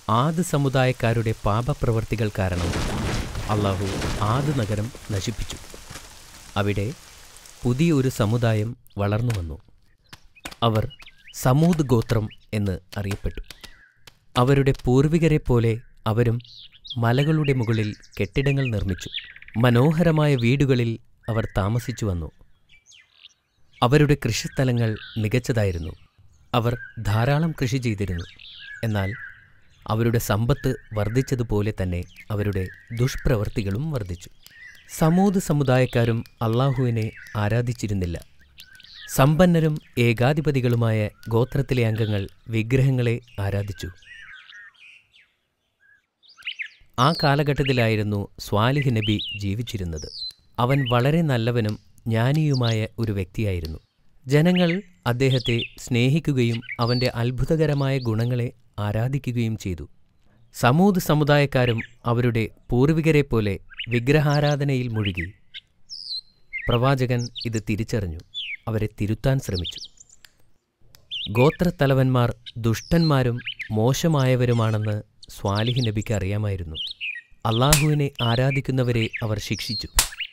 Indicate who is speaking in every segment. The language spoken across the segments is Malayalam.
Speaker 1: ആദ് സമുദായക്കാരുടെ പാപപ്രവർത്തികൾ കാരണം അള്ളാഹു ആദ് നഗരം നശിപ്പിച്ചു അവിടെ പുതിയൊരു സമുദായം വളർന്നു വന്നു അവർ സമൂദ് ഗോത്രം എന്ന് അറിയപ്പെട്ടു അവരുടെ പൂർവികരെ പോലെ അവരും മലകളുടെ മുകളിൽ കെട്ടിടങ്ങൾ നിർമ്മിച്ചു മനോഹരമായ വീടുകളിൽ അവർ താമസിച്ചു വന്നു അവരുടെ കൃഷിസ്ഥലങ്ങൾ മികച്ചതായിരുന്നു അവർ ധാരാളം കൃഷി ചെയ്തിരുന്നു എന്നാൽ അവരുടെ സമ്പത്ത് വർദ്ധിച്ചതുപോലെ തന്നെ അവരുടെ ദുഷ്പ്രവൃത്തികളും വർദ്ധിച്ചു സമൂത് സമുദായക്കാരും അള്ളാഹുവിനെ ആരാധിച്ചിരുന്നില്ല സമ്പന്നരും ഏകാധിപതികളുമായ ഗോത്രത്തിലെ അംഗങ്ങൾ വിഗ്രഹങ്ങളെ ആരാധിച്ചു ആ കാലഘട്ടത്തിലായിരുന്നു സ്വാലിഹ് നബി ജീവിച്ചിരുന്നത് അവൻ വളരെ നല്ലവനും ജ്ഞാനിയുമായ ഒരു വ്യക്തിയായിരുന്നു ജനങ്ങൾ അദ്ദേഹത്തെ സ്നേഹിക്കുകയും അവൻ്റെ അത്ഭുതകരമായ ഗുണങ്ങളെ ആരാധിക്കുകയും ചെയ്തു സമൂത് സമുദായക്കാരും അവരുടെ പൂർവികരെപ്പോലെ വിഗ്രഹാരാധനയിൽ മുഴുകി പ്രവാചകൻ ഇത് തിരിച്ചറിഞ്ഞു അവരെ തിരുത്താൻ ശ്രമിച്ചു ഗോത്രത്തലവന്മാർ ദുഷ്ടന്മാരും മോശമായവരുമാണെന്ന് സ്വാലിഹ് നബിക്ക് അറിയാമായിരുന്നു അള്ളാഹുവിനെ ആരാധിക്കുന്നവരെ അവർ ശിക്ഷിച്ചു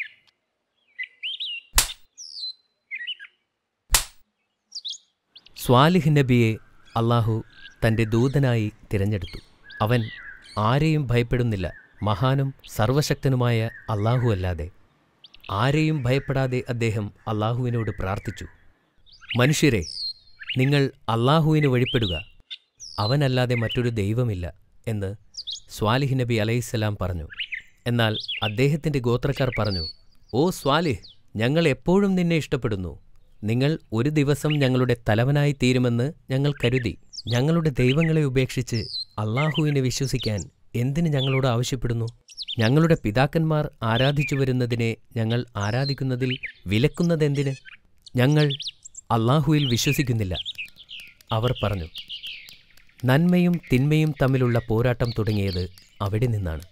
Speaker 1: സ്വാലിഹ് നബിയെ അള്ളാഹു തൻ്റെ ദൂതനായി തിരഞ്ഞെടുത്തു അവൻ ആരെയും ഭയപ്പെടുന്നില്ല മഹാനും സർവശക്തനുമായ അള്ളാഹു അല്ലാതെ ആരെയും ഭയപ്പെടാതെ അദ്ദേഹം അള്ളാഹുവിനോട് പ്രാർത്ഥിച്ചു മനുഷ്യരെ നിങ്ങൾ അള്ളാഹുവിന് വഴിപ്പെടുക അവനല്ലാതെ മറ്റൊരു ദൈവമില്ല എന്ന് സ്വാലിഹ് നബി അലൈഹിസ്സലാം പറഞ്ഞു എന്നാൽ അദ്ദേഹത്തിൻ്റെ ഗോത്രക്കാർ പറഞ്ഞു ഓ സ്വാലിഹ് ഞങ്ങൾ എപ്പോഴും നിന്നെ ഇഷ്ടപ്പെടുന്നു നിങ്ങൾ ഒരു ദിവസം ഞങ്ങളുടെ തലവനായി തീരുമെന്ന് ഞങ്ങൾ കരുതി ഞങ്ങളുടെ ദൈവങ്ങളെ ഉപേക്ഷിച്ച് അള്ളാഹുവിനെ വിശ്വസിക്കാൻ എന്തിന് ഞങ്ങളോട് ആവശ്യപ്പെടുന്നു ഞങ്ങളുടെ പിതാക്കന്മാർ ആരാധിച്ചു വരുന്നതിനെ ഞങ്ങൾ ആരാധിക്കുന്നതിൽ വിലക്കുന്നതെന്തിന് ഞങ്ങൾ അള്ളാഹുവിൽ വിശ്വസിക്കുന്നില്ല അവർ പറഞ്ഞു നന്മയും തിന്മയും തമ്മിലുള്ള പോരാട്ടം തുടങ്ങിയത് അവിടെ നിന്നാണ്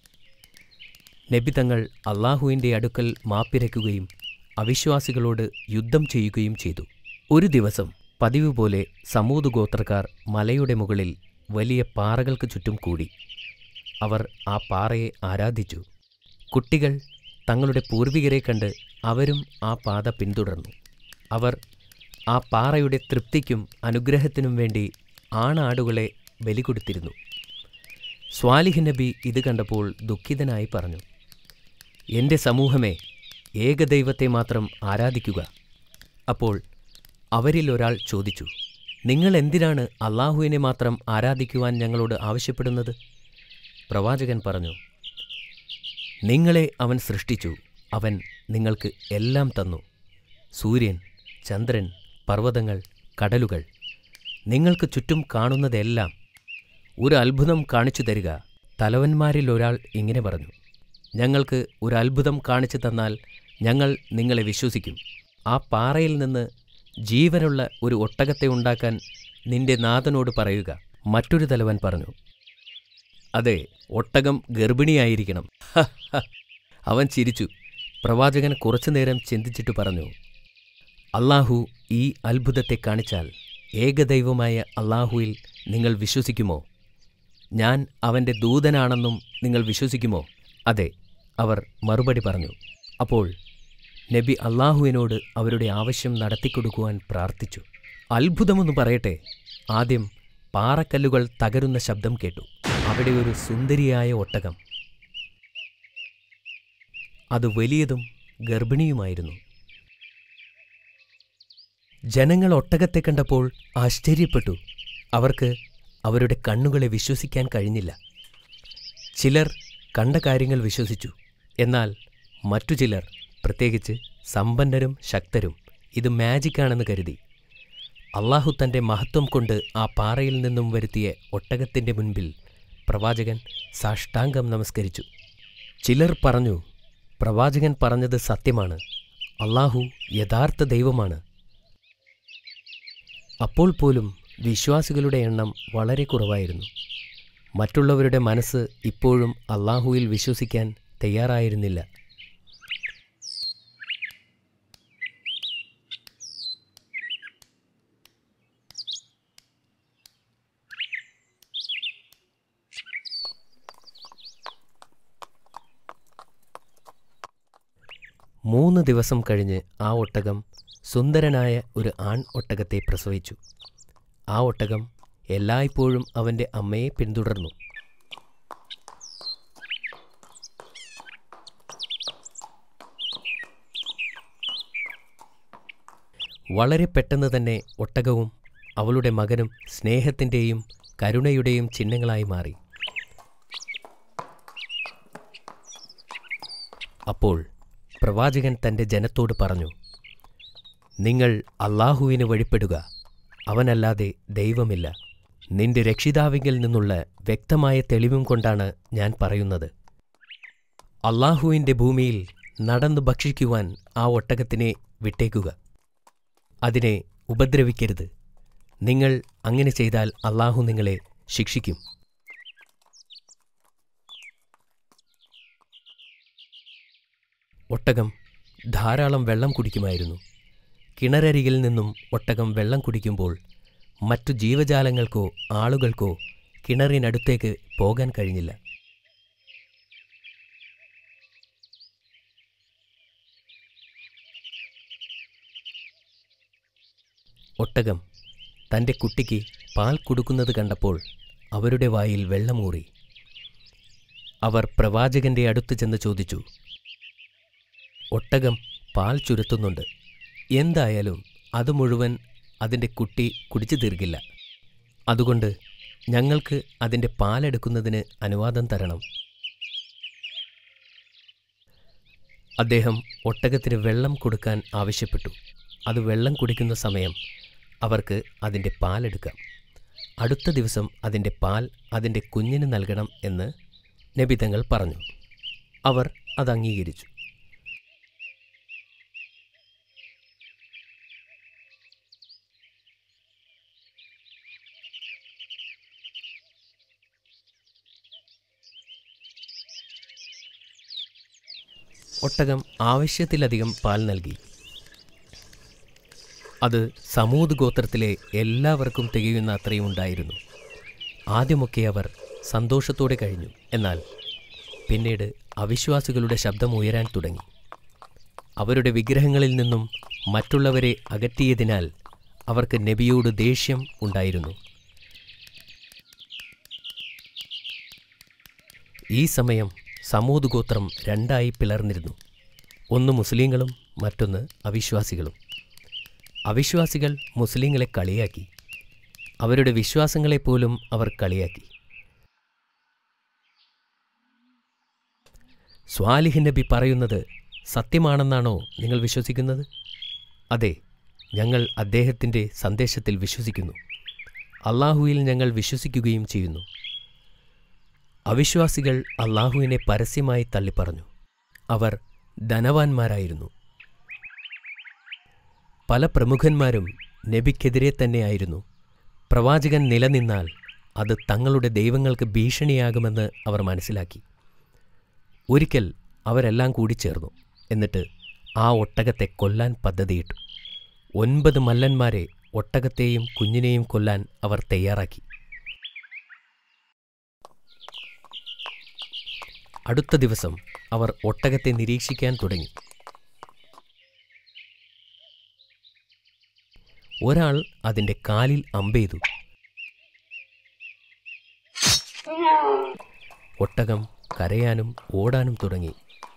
Speaker 1: നബി തങ്ങൾ അള്ളാഹുവിൻ്റെ അടുക്കൽ മാപ്പിരയ്ക്കുകയും അവിശ്വാസികളോട് യുദ്ധം ചെയ്യുകയും ചെയ്തു ഒരു ദിവസം പതിവ് പോലെ സമൂത് ഗോത്രക്കാർ മലയുടെ മുകളിൽ വലിയ പാറകൾക്ക് ചുറ്റും കൂടി അവർ ആ പാറയെ ആരാധിച്ചു കുട്ടികൾ തങ്ങളുടെ പൂർവികരെ കണ്ട് അവരും ആ പാത പിന്തുടർന്നു അവർ ആ പാറയുടെ തൃപ്തിക്കും അനുഗ്രഹത്തിനും വേണ്ടി ആണാടുകളെ ബലി കൊടുത്തിരുന്നു സ്വാലിഹ് നബി ഇത് കണ്ടപ്പോൾ ദുഃഖിതനായി പറഞ്ഞു എൻ്റെ സമൂഹമേ ഏകദൈവത്തെ മാത്രം ആരാധിക്കുക അപ്പോൾ അവരിൽ ഒരാൾ ചോദിച്ചു നിങ്ങൾ എന്തിനാണ് അള്ളാഹുവിനെ മാത്രം ആരാധിക്കുവാൻ ഞങ്ങളോട് ആവശ്യപ്പെടുന്നത് പ്രവാചകൻ പറഞ്ഞു നിങ്ങളെ അവൻ സൃഷ്ടിച്ചു അവൻ നിങ്ങൾക്ക് എല്ലാം തന്നു സൂര്യൻ ചന്ദ്രൻ പർവ്വതങ്ങൾ കടലുകൾ നിങ്ങൾക്ക് ചുറ്റും കാണുന്നതെല്ലാം ഒരു അത്ഭുതം കാണിച്ചു തരിക തലവന്മാരിൽ ഒരാൾ ഇങ്ങനെ പറഞ്ഞു ഞങ്ങൾക്ക് ഒരു അത്ഭുതം കാണിച്ചു തന്നാൽ ഞങ്ങൾ നിങ്ങളെ വിശ്വസിക്കും ആ പാറയിൽ നിന്ന് ജീവനുള്ള ഒരു ഒട്ടകത്തെ ഉണ്ടാക്കാൻ നിന്റെ നാഥനോട് പറയുക മറ്റൊരു തലവൻ പറഞ്ഞു അതെ ഒട്ടകം ഗർഭിണിയായിരിക്കണം ഹ, ഹ. അവൻ ചിരിച്ചു പ്രവാചകൻ കുറച്ചുനേരം ചിന്തിച്ചിട്ട് പറഞ്ഞു അള്ളാഹു ഈ അത്ഭുതത്തെ കാണിച്ചാൽ ഏകദൈവമായ അള്ളാഹുവിൽ നിങ്ങൾ വിശ്വസിക്കുമോ ഞാൻ അവൻ്റെ ദൂതനാണെന്നും നിങ്ങൾ വിശ്വസിക്കുമോ അതെ അവർ മറുപടി പറഞ്ഞു അപ്പോൾ നബി അള്ളാഹുവിനോട് അവരുടെ ആവശ്യം നടത്തിക്കൊടുക്കുവാൻ പ്രാർത്ഥിച്ചു അത്ഭുതമൊന്ന് പറയട്ടെ ആദ്യം പാറക്കല്ലുകൾ തകരുന്ന ശബ്ദം കേട്ടു അവിടെ ഒരു സുന്ദരിയായ ഒട്ടകം അത് വലിയതും ഗർഭിണിയുമായിരുന്നു ജനങ്ങൾ ഒട്ടകത്തെ കണ്ടപ്പോൾ ആശ്ചര്യപ്പെട്ടു അവർക്ക് അവരുടെ കണ്ണുകളെ വിശ്വസിക്കാൻ കഴിഞ്ഞില്ല ചിലർ കണ്ട കാര്യങ്ങൾ വിശ്വസിച്ചു എന്നാൽ മറ്റു ചിലർ പ്രത്യേകിച്ച് സമ്പന്നരും ശക്തരും ഇത് മാജിക്കാണെന്ന് കരുതി അള്ളാഹു തൻ്റെ മഹത്വം കൊണ്ട് ആ പാറയിൽ നിന്നും വരുത്തിയ ഒട്ടകത്തിൻ്റെ മുൻപിൽ പ്രവാചകൻ സാഷ്ടാംഗം നമസ്കരിച്ചു ചിലർ പറഞ്ഞു പ്രവാചകൻ പറഞ്ഞത് സത്യമാണ് അള്ളാഹു യഥാർത്ഥ ദൈവമാണ് അപ്പോൾ പോലും വിശ്വാസികളുടെ എണ്ണം വളരെ കുറവായിരുന്നു മറ്റുള്ളവരുടെ മനസ്സ് ഇപ്പോഴും അള്ളാഹുവിൽ വിശ്വസിക്കാൻ തയ്യാറായിരുന്നില്ല മൂന്ന് ദിവസം കഴിഞ്ഞ് ആ ഒട്ടകം സുന്ദരനായ ഒരു ആൺ ഒട്ടകത്തെ പ്രസവിച്ചു ആ ഒട്ടകം എല്ലായ്പ്പോഴും അവൻ്റെ അമ്മയെ പിന്തുടർന്നു വളരെ പെട്ടെന്ന് തന്നെ ഒട്ടകവും അവളുടെ മകനും സ്നേഹത്തിൻ്റെയും കരുണയുടെയും ചിഹ്നങ്ങളായി മാറി അപ്പോൾ പ്രവാചകൻ തൻ്റെ ജനത്തോട് പറഞ്ഞു നിങ്ങൾ അള്ളാഹുവിന് വഴിപ്പെടുക അവനല്ലാതെ ദൈവമില്ല നിന്റെ രക്ഷിതാവിങ്കിൽ നിന്നുള്ള വ്യക്തമായ തെളിവും കൊണ്ടാണ് ഞാൻ പറയുന്നത് അള്ളാഹുവിൻ്റെ ഭൂമിയിൽ നടന്നു ഭക്ഷിക്കുവാൻ ആ ഒട്ടകത്തിനെ വിട്ടേക്കുക അതിനെ ഉപദ്രവിക്കരുത് നിങ്ങൾ അങ്ങനെ ചെയ്താൽ അള്ളാഹു നിങ്ങളെ ശിക്ഷിക്കും ഒട്ടകം ധാരാളം വെള്ളം കുടിക്കുമായിരുന്നു കിണരരികിൽ നിന്നും ഒട്ടകം വെള്ളം കുടിക്കുമ്പോൾ മറ്റു ജീവജാലങ്ങൾക്കോ ആളുകൾക്കോ കിണറിനടുത്തേക്ക് പോകാൻ കഴിഞ്ഞില്ല ഒട്ടകം തൻ്റെ കുട്ടിക്ക് പാൽ കൊടുക്കുന്നത് കണ്ടപ്പോൾ അവരുടെ വായിൽ വെള്ളമൂറി അവർ പ്രവാചകന്റെ അടുത്ത് ചെന്ന് ചോദിച്ചു ഒട്ടകം പാൽ ചുരുത്തുന്നുണ്ട് എന്തായാലും അത് മുഴുവൻ അതിൻ്റെ കുട്ടി കുടിച്ചു തീർക്കില്ല അതുകൊണ്ട് ഞങ്ങൾക്ക് അതിൻ്റെ പാലെടുക്കുന്നതിന് അനുവാദം തരണം അദ്ദേഹം ഒട്ടകത്തിന് വെള്ളം കൊടുക്കാൻ ആവശ്യപ്പെട്ടു അത് വെള്ളം കുടിക്കുന്ന സമയം അവർക്ക് അതിൻ്റെ പാലെടുക്കാം അടുത്ത ദിവസം അതിൻ്റെ പാൽ അതിൻ്റെ കുഞ്ഞിന് നൽകണം എന്ന് നബിതങ്ങൾ പറഞ്ഞു അവർ അത് അംഗീകരിച്ചു ഒട്ടകം ആവശ്യത്തിലധികം പാൽ നൽകി അത് സമൂത് ഗോത്രത്തിലെ എല്ലാവർക്കും തികയുന്ന അത്രയും ഉണ്ടായിരുന്നു ആദ്യമൊക്കെ അവർ സന്തോഷത്തോടെ കഴിഞ്ഞു എന്നാൽ പിന്നീട് അവിശ്വാസികളുടെ ശബ്ദം ഉയരാൻ തുടങ്ങി അവരുടെ വിഗ്രഹങ്ങളിൽ നിന്നും മറ്റുള്ളവരെ അകറ്റിയതിനാൽ അവർക്ക് നബിയോട് ദേഷ്യം ഉണ്ടായിരുന്നു ഈ സമയം സമൂത് ഗോത്രം രണ്ടായി പിളർന്നിരുന്നു ഒന്ന് മുസ്ലിങ്ങളും മറ്റൊന്ന് അവിശ്വാസികളും അവിശ്വാസികൾ മുസ്ലിങ്ങളെ കളിയാക്കി അവരുടെ വിശ്വാസങ്ങളെപ്പോലും അവർ കളിയാക്കി സ്വാലിഹ് നബി പറയുന്നത് സത്യമാണെന്നാണോ നിങ്ങൾ വിശ്വസിക്കുന്നത് അതെ ഞങ്ങൾ അദ്ദേഹത്തിൻ്റെ സന്ദേശത്തിൽ വിശ്വസിക്കുന്നു അള്ളാഹുവിൽ ഞങ്ങൾ വിശ്വസിക്കുകയും ചെയ്യുന്നു അവിശ്വാസികൾ അള്ളാഹുവിനെ പരസ്യമായി തള്ളിപ്പറഞ്ഞു അവർ ധനവാന്മാരായിരുന്നു പല പ്രമുഖന്മാരും നബിക്കെതിരെ തന്നെയായിരുന്നു പ്രവാചകൻ നിലനിന്നാൽ അത് തങ്ങളുടെ ദൈവങ്ങൾക്ക് ഭീഷണിയാകുമെന്ന് അവർ മനസ്സിലാക്കി ഒരിക്കൽ അവരെല്ലാം കൂടി ചേർന്നു എന്നിട്ട് ആ ഒട്ടകത്തെ കൊല്ലാൻ പദ്ധതിയിട്ടു ഒൻപത് മല്ലന്മാരെ ഒട്ടകത്തെയും കുഞ്ഞിനെയും കൊല്ലാൻ അവർ തയ്യാറാക്കി അടുത്ത ദിവസം അവർ ഒട്ടകത്തെ നിരീക്ഷിക്കാൻ തുടങ്ങി ഒരാൾ അതിൻ്റെ കാലിൽ അമ്പെയ്തു ഒട്ടകം കരയാനും ഓടാനും തുടങ്ങി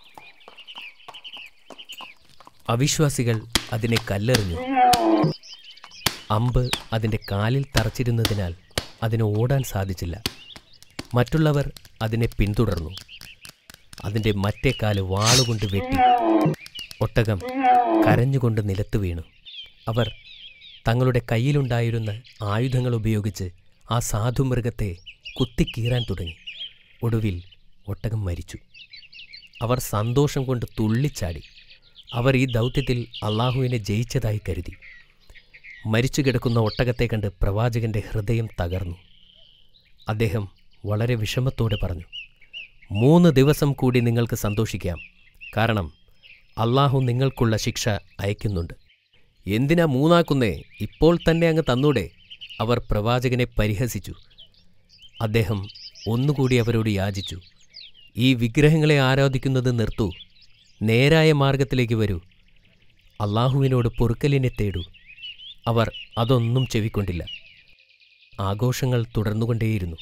Speaker 1: അവിശ്വാസികൾ അതിനെ കല്ലെറിഞ്ഞു അമ്പ് അതിൻ്റെ കാലിൽ തറച്ചിരുന്നതിനാൽ അതിന് ഓടാൻ സാധിച്ചില്ല മറ്റുള്ളവർ അതിനെ പിന്തുടർന്നു അതിൻ്റെ മറ്റേ കാല് വാളുകൊണ്ട് വെട്ടി ഒട്ടകം കരഞ്ഞുകൊണ്ട് നിലത്ത് വീണു അവർ തങ്ങളുടെ കയ്യിലുണ്ടായിരുന്ന ആയുധങ്ങൾ ഉപയോഗിച്ച് ആ സാധുമൃഗത്തെ കുത്തിക്കീറാൻ തുടങ്ങി ഒടുവിൽ ഒട്ടകം മരിച്ചു അവർ സന്തോഷം കൊണ്ട് തുള്ളിച്ചാടി അവർ ഈ ദൗത്യത്തിൽ അള്ളാഹുവിനെ ജയിച്ചതായി കരുതി മരിച്ചു കിടക്കുന്ന ഒട്ടകത്തെ കണ്ട് പ്രവാചകന്റെ ഹൃദയം തകർന്നു അദ്ദേഹം വളരെ വിഷമത്തോടെ പറഞ്ഞു മൂന്ന് ദിവസം കൂടി നിങ്ങൾക്ക് സന്തോഷിക്കാം കാരണം അള്ളാഹു നിങ്ങൾക്കുള്ള ശിക്ഷ അയക്കുന്നുണ്ട് എന്തിനാ മൂന്നാക്കുന്നേ ഇപ്പോൾ തന്നെ അങ്ങ് തന്നൂടെ അവർ പ്രവാചകനെ പരിഹസിച്ചു അദ്ദേഹം ഒന്നുകൂടി അവരോട് യാചിച്ചു ഈ വിഗ്രഹങ്ങളെ ആരാധിക്കുന്നത് നിർത്തൂ നേരായ മാർഗത്തിലേക്ക് വരൂ അള്ളാഹുവിനോട് പൊറുക്കലിനെ തേടൂ അവർ അതൊന്നും ചെവിക്കൊണ്ടില്ല ആഘോഷങ്ങൾ തുടർന്നുകൊണ്ടേയിരുന്നു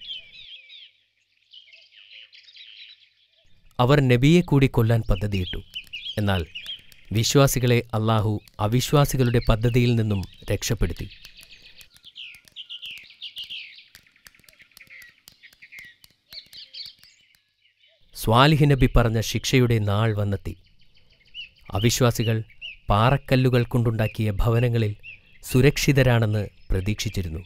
Speaker 1: അവർ നബിയെ കൂടി കൊല്ലാൻ പദ്ധതിയിട്ടു എന്നാൽ വിശ്വാസികളെ അള്ളാഹു അവിശ്വാസികളുടെ പദ്ധതിയിൽ നിന്നും രക്ഷപ്പെടുത്തി സ്വാലിഹ് നബി പറഞ്ഞ ശിക്ഷയുടെ നാൾ വന്നെത്തി അവിശ്വാസികൾ പാറക്കല്ലുകൾ കൊണ്ടുണ്ടാക്കിയ ഭവനങ്ങളിൽ സുരക്ഷിതരാണെന്ന് പ്രതീക്ഷിച്ചിരുന്നു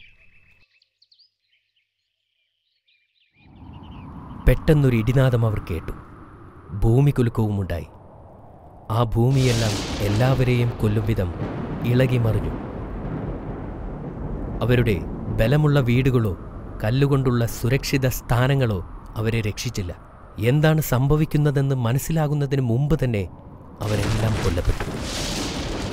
Speaker 1: പെട്ടെന്നൊരു ഇടിനാദം അവർ കേട്ടു ഭൂമി കുലുക്കവുമുണ്ടായി ആ ഭൂമിയെല്ലാം എല്ലാവരെയും കൊല്ലും വിധം ഇളകി മറിഞ്ഞു അവരുടെ ബലമുള്ള വീടുകളോ കല്ലുകൊണ്ടുള്ള സുരക്ഷിത സ്ഥാനങ്ങളോ അവരെ രക്ഷിച്ചില്ല എന്താണ് സംഭവിക്കുന്നതെന്ന് മനസ്സിലാകുന്നതിന് മുമ്പ് തന്നെ അവരെല്ലാം കൊല്ലപ്പെട്ടു